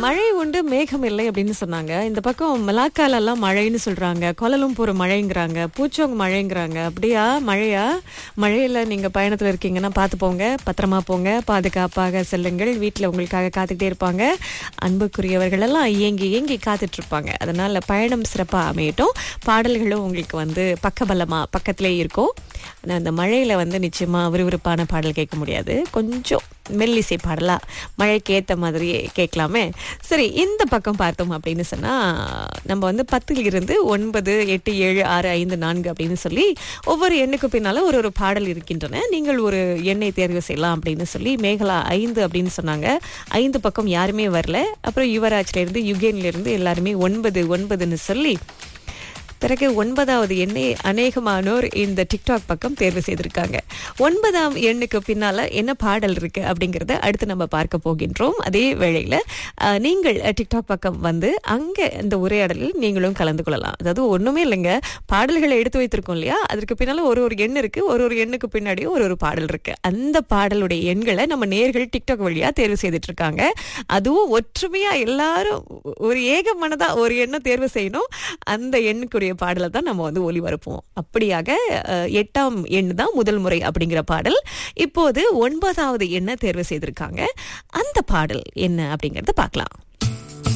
மழை உண்டு மேகம் இல்லை அப்படின்னு சொன்னாங்க இந்த பக்கம் மலாக்கால எல்லாம் மழைன்னு சொல்றாங்க கோலலம்பூர் மழைங்கிறாங்க பூச்சோங் மழைங்கிறாங்க அப்படியா மழையா மழையில நீங்க பயணத்துல இருக்கீங்கன்னா பார்த்து போங்க பத்திரமா போங்க பாதுகாப்பாக செல்லுங்கள் வீட்டுல உங்களுக்காக காத்துக்கிட்டே இருப்பாங்க அன்புக்குரியவர்கள் எல்லாம் இயங்கி இயங்கி காத்துட்டு இருப்பாங்க அதனால பயணம் சிறப்பா அமையட்டும் பாடல்களும் உங்களுக்கு வந்து பக்கபலமா பக்கத்திலே இருக்கும் ஆனா அந்த மழையில வந்து நிச்சயமா விறுவிறுப்பான பாடல் கேட்க முடியாது கொஞ்சம் மெல்லிசை பாடலா மழைக்கு ஏத்த மாதிரியே கேட்கலாமே சரி இந்த பக்கம் பார்த்தோம் அப்படின்னு சொன்னா நம்ம வந்து பத்தில் இருந்து ஒன்பது எட்டு ஏழு ஆறு ஐந்து நான்கு அப்படின்னு சொல்லி ஒவ்வொரு எண்ணுக்கு பின்னால ஒரு ஒரு பாடல் இருக்கின்றன நீங்கள் ஒரு எண்ணை தேர்வு செய்யலாம் அப்படின்னு சொல்லி மேகலா ஐந்து அப்படின்னு சொன்னாங்க ஐந்து பக்கம் யாருமே வரல அப்புறம் யுவராஜ்ல இருந்து யுகேன்ல இருந்து எல்லாருமே ஒன்பது ஒன்பதுன்னு சொல்லி பிறகு ஒன்பதாவது எண்ணை அநேகமானோர் இந்த டிக்டாக் பக்கம் தேர்வு செய்திருக்காங்க ஒன்பதாம் எண்ணுக்கு பின்னால என்ன பாடல் இருக்கு அப்படிங்கறத அடுத்து நம்ம பார்க்க போகின்றோம் அதே வேளையில அஹ், நீங்கள் டிக்டாக் பக்கம் வந்து அங்க இந்த உரையாடலில் நீங்களும் கலந்து கொள்ளலாம் அதாவது ஒண்ணுமே இல்லைங்க பாடல்களை எடுத்து வைத்திருக்கோம் இல்லையா அதற்கு பின்னால ஒரு ஒரு எண் இருக்கு ஒரு ஒரு எண்ணுக்கு பின்னாடியும் ஒரு ஒரு பாடல் இருக்கு அந்த பாடலுடைய எண்களை நம்ம நேர்கள் டிக்டாக் வழியா தேர்வு செய்துட்டு இருக்காங்க அதுவும் ஒற்றுமையா எல்லாரும் ஒரு ஏக மனதா ஒரு எண்ணை தேர்வு செய்யணும் அந்த எண்ணுக்குரிய பாடலை தான் நம்ம வந்து ஒளிபரப்புவோம் அப்படியாக அஹ், எட்டாம் எண் தான் முதல் முறை அப்படிங்கிற பாடல் இப்போது ஒன்பதாவது எண்ணை தேர்வு செய்திருக்காங்க அந்த பாடல் என்ன அப்படிங்கறத பார்க்கலாம்